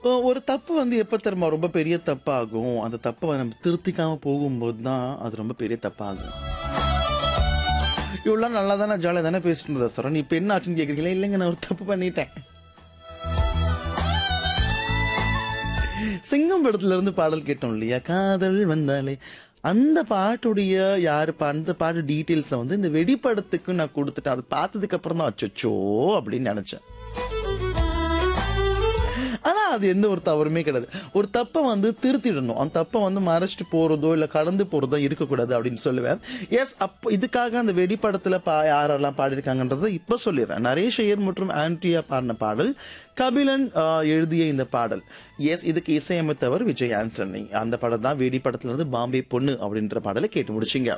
ஒ- ஒரு தப்பு வந்து எப்ப தெரியுமா ரொம்ப பெரிய தப்பாகும் அந்த தப்பை நம்ம திருத்திக்காம போகும்போது தான் அது ரொம்ப பெரிய தப்பாகும் இவ்வளோ நல்லா தானே ஜாலியாக தானே பேசிட்டு இருந்ததா சார் நீ இப்போ என்ன ஆச்சுன்னு கேட்குறீங்களா இல்லைங்க நான் ஒரு தப்பு பண்ணிட்டேன் சிங்கம் படத்துல இருந்து பாடல் கேட்டோம் இல்லையா காதல் வந்தாலே அந்த பாட்டுடைய யாரு பா- அந்த பாட்டு டீட்டெயில்ஸை வந்து இந்த வெடிப்படத்துக்கு நான் கொடுத்துட்டேன் அதை பார்த்ததுக்கு அப்புறம் தான் அச்சோ அப்படின்னு நினைச்சேன் ஆனா அது எந்த ஒரு தவறுமே கிடையாது ஒரு தப்பை வந்து திருத்திடணும் அந்த தப்பை வந்து மறைச்சிட்டு போறதோ இல்ல கடந்து போறதோ இருக்கக்கூடாது அப்படின்னு சொல்லுவேன் எஸ் அப்போ இதுக்காக அந்த வெடிப்படத்துல பா யாரெல்லாம் பாடியிருக்காங்கன்றதை இப்ப சொல்லிடுறேன் நரேஷ் ஐயர் மற்றும் ஆண்ட்ரியா பாடின பாடல் கபிலன் ஆஹ், எழுதிய இந்த பாடல் எஸ் இதுக்கு இசையமைத்தவர் விஜய் ஆண்டனி அந்த படம் தான் வெடிப்படத்துல இருந்து பாம்பே பொண்ணு அப்படின்ற பாடலை கேட்டு முடிச்சிங்க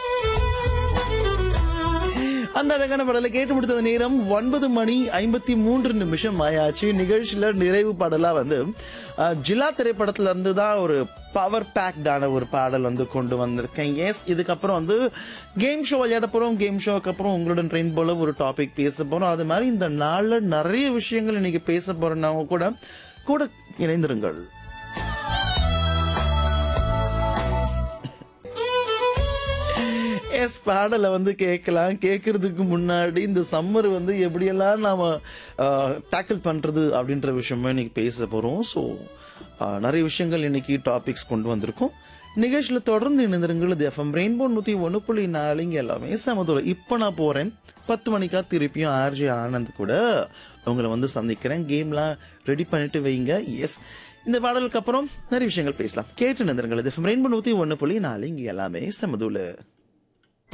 அந்த அழகான பாடலை கேட்டு முடித்தது நேரம் ஒன்பது மணி ஐம்பத்தி மூன்று நிமிஷம் ஆயாச்சு நிகழ்ச்சியில நிறைவு பாடலா வந்து அஹ், ஜிலா திரைப்படத்துல இருந்து தான் ஒரு பவர் பேக்டான ஒரு பாடல் வந்து கொண்டு வந்திருக்கேன் எஸ் இதுக்கப்புறம் வந்து கேம் ஷோ விளையாட போறோம் கேம் ஷோக்கு அப்புறம் உங்களுடன் ட்ரெயின் போல ஒரு டாபிக் பேச போறோம் அது மாதிரி இந்த நாள்ல நிறைய விஷயங்கள் இன்னைக்கு பேச போறோம்னாங்க கூட கூட இணைந்திருங்கள் எஸ் பாடலை வந்து கேட்கலாம் கேட்கறதுக்கு முன்னாடி இந்த சம்மர் வந்து எப்படியெல்லாம் நாம டேக்கிள் பண்றது அப்படின்ற விஷயமா இன்னைக்கு பேச போறோம் ஸோ நிறைய விஷயங்கள் இன்னைக்கு டாபிக்ஸ் கொண்டு வந்திருக்கோம் நிகழ்ச்சியில் தொடர்ந்து இணைந்திருங்கள் இது எஃப்எம் ரெயின்போ நூற்றி ஒன்று புள்ளி நாலுங்க எல்லாமே சமதூரம் இப்போ நான் போகிறேன் பத்து மணிக்கா திருப்பியும் ஆர்ஜி ஆனந்த் கூட உங்களை வந்து சந்திக்கிறேன் கேம்லாம் ரெடி பண்ணிட்டு வைங்க எஸ் இந்த பாடலுக்கு அப்புறம் நிறைய விஷயங்கள் பேசலாம் கேட்டு நிந்திருங்கள் இது எஃப்எம் ரெயின்போ நூற்றி ஒன்று புள்ளி நாலு இங்கே எல்லாமே சமதூல